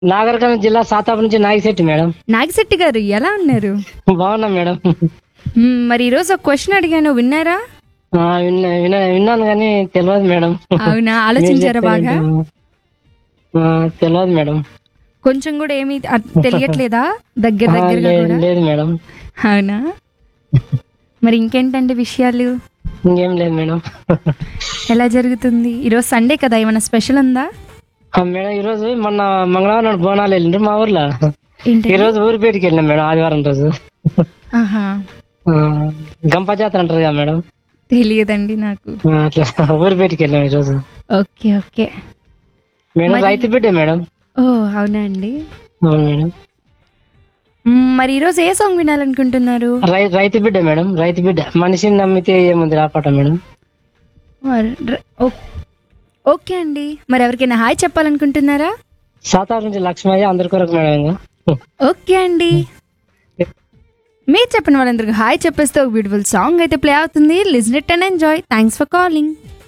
నాగరికర్నూలు జిల్లా సాతాపు నుంచి నాగిశెట్టి మేడం నాగశెట్టి గారు ఎలా ఉన్నారు బాగున్నాం మేడం మ్మ్, మరి ఈరోజు ఒక క్వశ్చన్ అడిగాను విన్నారా ఆ, విన్నా విన్నా విన్నాను కానీ తెలియదు మేడం అవునా ఆలోచించారా బాగా ఆ, తెలియదు మేడం కొంచెం కూడా ఏమీ అర్- తెలియట్లేదా దగ్గర ఆ, దగ్గరగా లేదు కూడా లేదు మేడం అవునా మరి ఇంకేంటండి విషయాలు ఇంకేం లేదు మేడం ఎలా జరుగుతుంది ఈరోజు సండే కదా ఏమైనా స్పెషల్ ఉందా ఆ, మేడం ఈ రోజు మొన్న మంగళవారం నాడు బోనాలు వెళ్ళిండ్రు మా ఊర్లో ఏంటి ఈ రోజు ఊరిపేటకి వెళ్ళినాం మేడం ఆదివారం రోజు ఆహా ఆ, గంప జాతర అంటారు కదా మేడం తెలియదండి నాకు ఆ, అట్లా ఊరిపేటకి వెళ్ళాం ఈ రోజు ఓకే ఓకే మేడం రైతు బిడ్డ మేడం ఓ అవునా అండి అవును మేడం మ్మ్, మరి ఈరోజు ఏ సాంగ్ వినాలనుకుంటున్నారు రై రైతు బిడ్డ మేడం రైతు బిడ్డ మనిషిని నమ్మితే ఏముంది రాపట మేడం మరి ర- ఓ- ఓకే అండి మరి ఎవరికైనా హాయ్ చెప్పాలనుకుంటున్నారా సాతారు నుంచి లక్ష్మయ్య అందరి కొరకు మేడం ఇంకా ఓకే అండి మీరు చెప్పిన వాళ్ళందరికీ హాయ్ చెప్పేస్తే ఒక బ్యూటిఫుల్ సాంగ్ అయితే ప్లే అవుతుంది listen it and enjoy thanks for calling